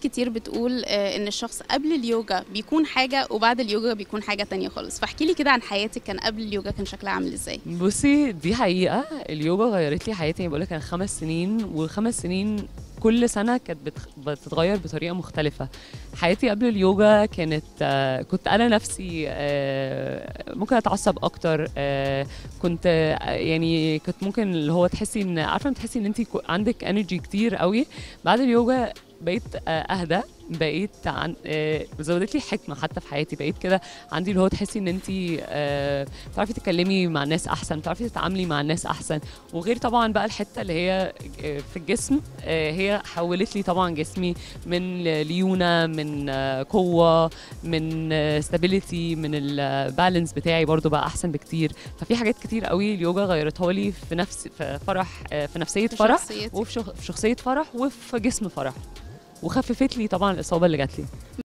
كتير بتقول آه، ان الشخص قبل اليوجا بيكون حاجه وبعد اليوجا بيكون حاجه تانية خالص فاحكي لي كده عن حياتك كان قبل اليوجا كان شكلها عامل ازاي بصي دي حقيقة اليوجا غيرت لي حياتي بقول لك أنا خمس سنين وخمس سنين كل سنة كانت بتخ- بتتغير بطريقة مختلفة حياتي قبل اليوجا كانت آه، كنت أنا نفسي آه، ممكن أتعصب أكتر آه، كنت آه، يعني كنت ممكن اللي هو تحسي إن عارفة لما تحسي إن أنت عندك انرجي كتير قوي بعد اليوجا بقيت آه، أهدى بقيت عن آه، زودت لي حكمة حتى في حياتي بقيت كده عندي اللي هو تحسي إن أنت آه، بتعرفي تتكلمي مع الناس احسن بتعرفي تتعاملي مع الناس احسن وغير طبعا بقى الحته اللي هي آه، في الجسم آه، هي حولت لي طبعا جسمي من ليونه من آه، قوه من ستابيليتي من البالانس بتاعي برضو بقى احسن بكتير ففي حاجات كتير قوي اليوجا غيرتها لي في نفس في فرح آه، في نفسيه في فرح شخصيتك. وفي شخ- في شخصيه فرح وفي جسم فرح وخففت لي طبعا الاصابه اللي جات لي